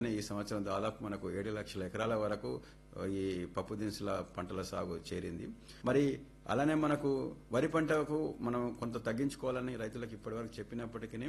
ఈ సంవత్సరం దాదాపు మనకు ఏడు లక్షల ఎకరాల వరకు ఈ పప్పు దినుసుల పంటల సాగు చేరింది మరి అలానే మనకు వరి పంటకు మనం కొంత తగ్గించుకోవాలని రైతులకు ఇప్పటివరకు చెప్పినప్పటికీ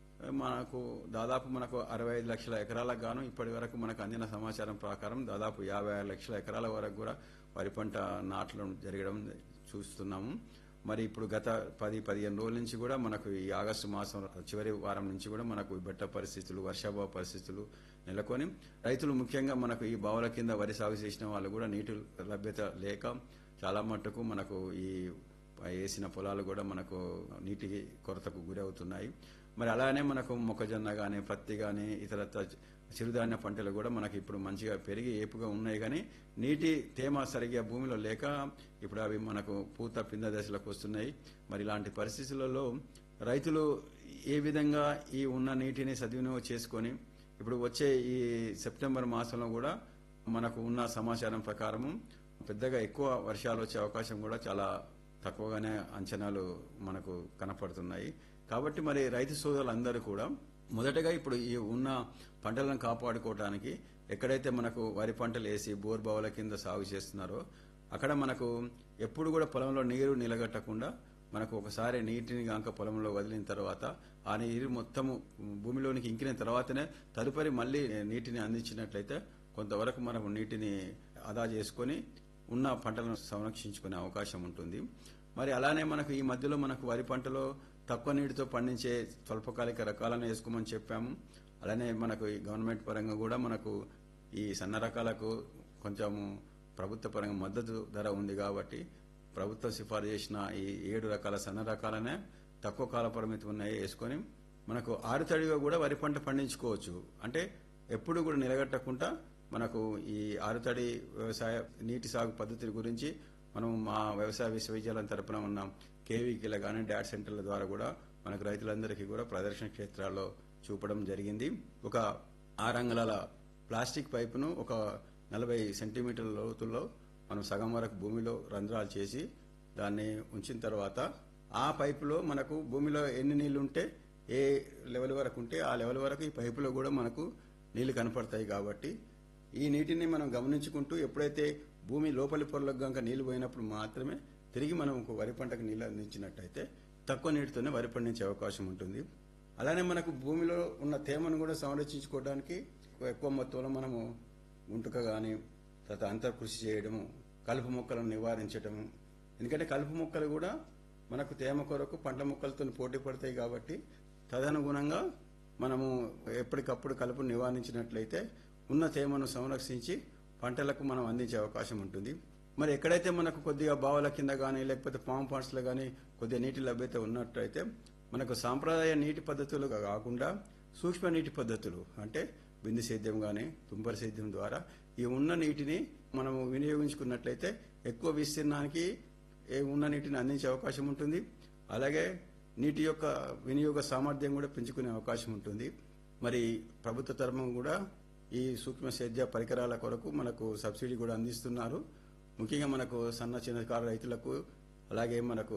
మనకు దాదాపు మనకు అరవై ఐదు లక్షల ఎకరాలకు గాను ఇప్పటి వరకు మనకు అందిన సమాచారం ప్రకారం దాదాపు యాభై ఆరు లక్షల ఎకరాల వరకు కూడా వరి పంట నాటడం జరగడం చూస్తున్నాము మరి ఇప్పుడు గత పది పదిహేను రోజుల నుంచి కూడా మనకు ఈ ఆగస్టు మాసం చివరి వారం నుంచి కూడా మనకు ఈ బెట్ట పరిస్థితులు వర్షాభావ పరిస్థితులు నెలకొని రైతులు ముఖ్యంగా మనకు ఈ బావుల కింద వరి సాగు చేసిన వాళ్ళు కూడా నీటి లభ్యత లేక చాలా మట్టుకు మనకు ఈ వేసిన పొలాలు కూడా మనకు నీటి కొరతకు గురి అవుతున్నాయి మరి అలానే మనకు మొక్కజొన్న కానీ పత్తి కానీ ఇతర చిరుధాన్య పంటలు కూడా మనకి ఇప్పుడు మంచిగా పెరిగి ఏపుగా ఉన్నాయి కానీ నీటి తేమ సరిగ్గా భూమిలో లేక ఇప్పుడు అవి మనకు పూత పింద దశలకు వస్తున్నాయి మరి ఇలాంటి పరిస్థితులలో రైతులు ఏ విధంగా ఈ ఉన్న నీటిని సద్వినియోగం చేసుకొని ఇప్పుడు వచ్చే ఈ సెప్టెంబర్ మాసంలో కూడా మనకు ఉన్న సమాచారం ప్రకారము పెద్దగా ఎక్కువ వర్షాలు వచ్చే అవకాశం కూడా చాలా తక్కువగానే అంచనాలు మనకు కనపడుతున్నాయి కాబట్టి మరి రైతు సోదరులందరూ కూడా మొదటగా ఇప్పుడు ఈ ఉన్న పంటలను కాపాడుకోవడానికి ఎక్కడైతే మనకు వరి పంటలు వేసి బోర్బావుల కింద సాగు చేస్తున్నారో అక్కడ మనకు ఎప్పుడు కూడా పొలంలో నీరు నిలగట్టకుండా మనకు ఒకసారి నీటిని గాంక పొలంలో వదిలిన తర్వాత ఆ నీరు మొత్తము భూమిలోనికి ఇంకిన తర్వాతనే తదుపరి మళ్ళీ నీటిని అందించినట్లయితే కొంతవరకు మనకు నీటిని ఆదా చేసుకొని ఉన్న పంటలను సంరక్షించుకునే అవకాశం ఉంటుంది మరి అలానే మనకు ఈ మధ్యలో మనకు వరి పంటలో తక్కువ నీటితో పండించే స్వల్పకాలిక రకాలను వేసుకోమని చెప్పాము అలానే మనకు ఈ గవర్నమెంట్ పరంగా కూడా మనకు ఈ సన్న రకాలకు కొంచెము ప్రభుత్వ పరంగా మద్దతు ధర ఉంది కాబట్టి ప్రభుత్వం సిఫారు చేసిన ఈ ఏడు రకాల సన్న రకాలనే తక్కువ కాల పరిమితి ఉన్నాయి వేసుకొని మనకు ఆరుతడిగా కూడా వరి పంట పండించుకోవచ్చు అంటే ఎప్పుడు కూడా నిలగట్టకుండా మనకు ఈ ఆరుతడి వ్యవసాయ నీటి సాగు పద్ధతుల గురించి మనం మా వ్యవసాయ విశ్వవిద్యాలయం తరపున ఉన్న కేవీకీల కానీ డాట్ సెంటర్ల ద్వారా కూడా మనకు రైతులందరికీ కూడా ప్రదర్శన క్షేత్రాల్లో చూపడం జరిగింది ఒక ఆరు అంగుళాల ప్లాస్టిక్ పైపును ఒక నలభై సెంటీమీటర్ల లోతుల్లో మనం సగం వరకు భూమిలో రంధ్రాలు చేసి దాన్ని ఉంచిన తర్వాత ఆ పైపులో మనకు భూమిలో ఎన్ని నీళ్లు ఉంటే ఏ లెవెల్ వరకు ఉంటే ఆ లెవెల్ వరకు ఈ పైపులో కూడా మనకు నీళ్లు కనపడతాయి కాబట్టి ఈ నీటిని మనం గమనించుకుంటూ ఎప్పుడైతే భూమి లోపలి పొరలకు గంక నీళ్లు పోయినప్పుడు మాత్రమే తిరిగి మనం ఒక వరి పంటకు నీళ్లు అందించినట్టయితే తక్కువ నీటితోనే వరి పండించే అవకాశం ఉంటుంది అలానే మనకు భూమిలో ఉన్న తేమను కూడా సంరక్షించుకోవడానికి ఎక్కువ మొత్తంలో మనము గుంటుక కానీ తర్వాత అంతర్ కృషి చేయడము కలుపు మొక్కలను నివారించడము ఎందుకంటే కలుపు మొక్కలు కూడా మనకు తేమ కొరకు పంట మొక్కలతో పోటీ పడతాయి కాబట్టి తదనుగుణంగా మనము ఎప్పటికప్పుడు కలుపును నివారించినట్లయితే ఉన్న తేమను సంరక్షించి పంటలకు మనం అందించే అవకాశం ఉంటుంది మరి ఎక్కడైతే మనకు కొద్దిగా బావుల కింద కానీ లేకపోతే పాము పాండ్స్లో కానీ కొద్దిగా నీటి లభ్యత ఉన్నట్టయితే మనకు సాంప్రదాయ నీటి పద్ధతులు కాకుండా సూక్ష్మ నీటి పద్ధతులు అంటే బిందు సేద్యం కానీ తుంపర సేద్యం ద్వారా ఈ ఉన్న నీటిని మనము వినియోగించుకున్నట్లయితే ఎక్కువ విస్తీర్ణానికి ఏ ఉన్న నీటిని అందించే అవకాశం ఉంటుంది అలాగే నీటి యొక్క వినియోగ సామర్థ్యం కూడా పెంచుకునే అవకాశం ఉంటుంది మరి ప్రభుత్వ తరఫున కూడా ఈ సూక్ష్మ సేద్య పరికరాల కొరకు మనకు సబ్సిడీ కూడా అందిస్తున్నారు ముఖ్యంగా మనకు సన్న చిన్నకారు రైతులకు అలాగే మనకు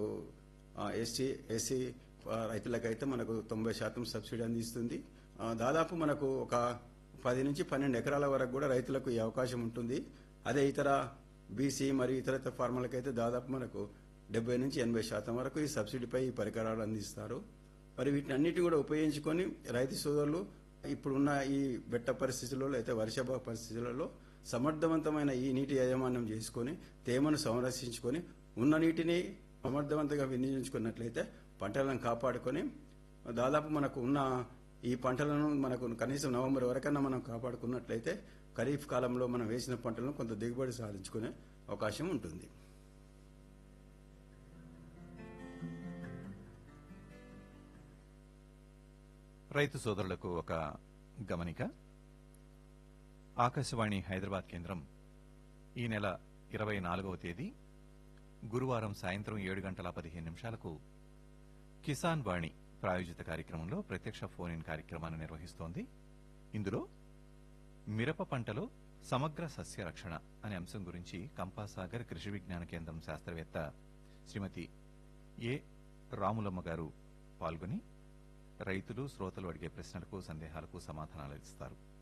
ఎస్టీ ఎస్సీ రైతులకైతే మనకు తొంభై శాతం సబ్సిడీ అందిస్తుంది దాదాపు మనకు ఒక పది నుంచి పన్నెండు ఎకరాల వరకు కూడా రైతులకు ఈ అవకాశం ఉంటుంది అదే ఇతర బీసీ మరియు ఇతర ఫార్మర్లకైతే దాదాపు మనకు డెబ్బై నుంచి ఎనభై శాతం వరకు ఈ సబ్సిడీపై ఈ పరికరాలు అందిస్తారు మరి వీటిని అన్నిటి కూడా ఉపయోగించుకొని రైతు సోదరులు ఇప్పుడున్న ఈ బెట్ట పరిస్థితులలో అయితే వర్షాభావ పరిస్థితులలో సమర్థవంతమైన ఈ నీటి యాజమాన్యం చేసుకొని తేమను సంరక్షించుకొని ఉన్న నీటిని సమర్థవంతంగా వినియోగించుకున్నట్లయితే పంటలను కాపాడుకొని దాదాపు మనకు ఉన్న ఈ పంటలను మనకు కనీసం నవంబర్ వరకన్నా మనం కాపాడుకున్నట్లయితే ఖరీఫ్ కాలంలో మనం వేసిన పంటలను కొంత దిగుబడి సాధించుకునే అవకాశం ఉంటుంది రైతు సోదరులకు ఒక గమనిక ఆకాశవాణి హైదరాబాద్ కేంద్రం ఈ నెల ఇరవై నాలుగవ తేదీ గురువారం సాయంత్రం ఏడు గంటల పదిహేను నిమిషాలకు కిసాన్ వాణి ప్రాయోజిత కార్యక్రమంలో ప్రత్యక్ష ఫోన్ ఇన్ కార్యక్రమాన్ని నిర్వహిస్తోంది ఇందులో మిరప పంటలో సమగ్ర సస్య రక్షణ అనే అంశం గురించి కంపాసాగర్ కృషి విజ్ఞాన కేంద్రం శాస్త్రవేత్త శ్రీమతి ఏ రాములమ్మ గారు పాల్గొని రైతులు శ్రోతలు అడిగే ప్రశ్నలకు సందేహాలకు సమాధానాలు ఇస్తారు